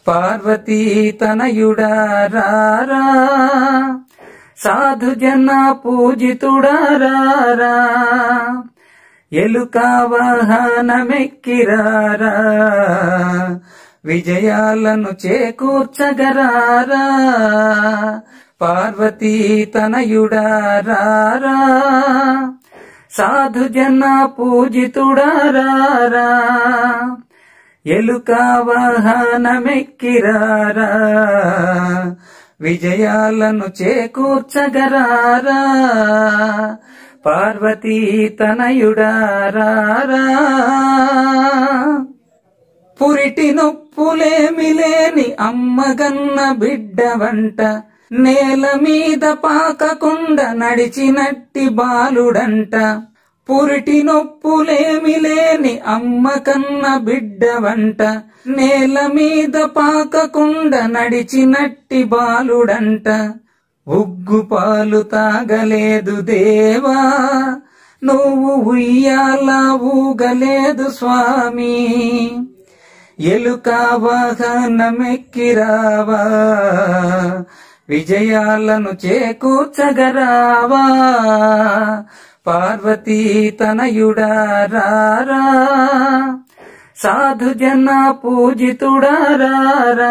పార్వతీ తనయుడా రారా సాధు జన పూజితుడా రారా ఎలుక వాహనమెక్కిరారా విజయాలను చేకూర్చగరారా పార్వతీ తనయుడా రారా సాధు జన పూజితుడా రారా ఎలుక వాహనమెక్కిరారా విజయాలను చేకూర్చగరారా పార్వతీ తనయుడా రారా పురిటి నొప్పులేమి లేని అమ్మగన్న బిడ్డ వంట నేల మీద పాకకుండా నడిచినట్టి బాలుడంట పురిటి నొప్పులేమి లేని అమ్మ కన్న బిడ్డ వంట నేల మీద పాకకుండా నడిచినట్టి బాలుడంట ఉగ్గు పాలు తాగలేదు దేవా నువ్వు ఉయ్యాల ఊగలేదు స్వామి ఎలుక వాహనమెక్కిరావా విజయాలను చేకూర్చగరావా పార్వతీ తనయుడా రారా సాధు జన పూజితుడా రారా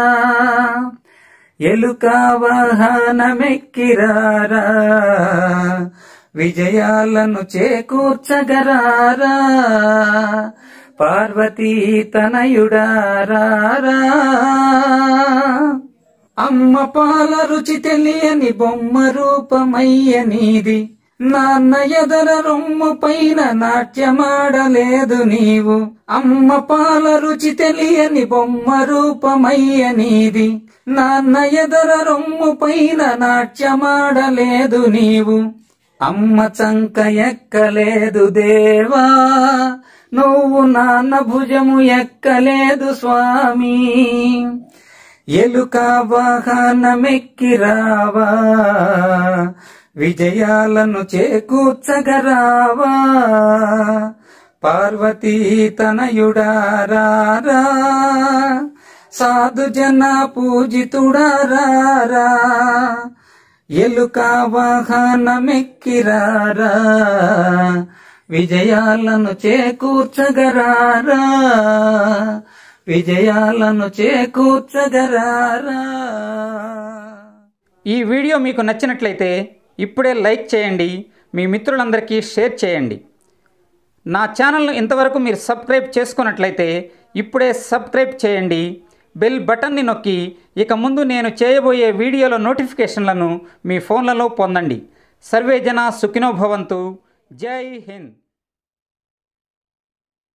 ఎలుక వాహనమెక్కిరారా విజయాలను చేకూర్చగరారా పార్వతీ తనయుడా రారా అమ్మ పాల రుచి తెలియని బొమ్మ రూపమయ్య నీది నాన్న ఎదర రొమ్ము పైన నాట్యమాడలేదు నీవు అమ్మ పాల రుచి తెలియని బొమ్మ రూపమయ్య నీది నాన్న ఎదర రొమ్ము పైన నాట్యమాడలేదు నీవు అమ్మ చంక ఎక్కలేదు దేవా నువ్వు నాన్న భుజము ఎక్కలేదు స్వామి ఎలుక వాహనమెక్కిరావా విజయాలను చేకూర్చగరావా పార్వతీ తనయుడా రారా సాధు జన పూజితుడా రారా ఎలుక వాహనమెక్కిరారా విజయాలను చేకూర్చగరారా విజయాలను చేకూర్చగరారా ఈ వీడియో మీకు నచ్చినట్లయితే ఇప్పుడే లైక్ చేయండి మీ మిత్రులందరికీ షేర్ చేయండి నా ఛానల్ను ఇంతవరకు మీరు సబ్స్క్రైబ్ చేసుకున్నట్లయితే ఇప్పుడే సబ్స్క్రైబ్ చేయండి బెల్ బటన్ని నొక్కి ఇక ముందు నేను చేయబోయే వీడియోల నోటిఫికేషన్లను మీ ఫోన్లలో పొందండి సర్వే జన సుఖినో భవంతు జై హింద్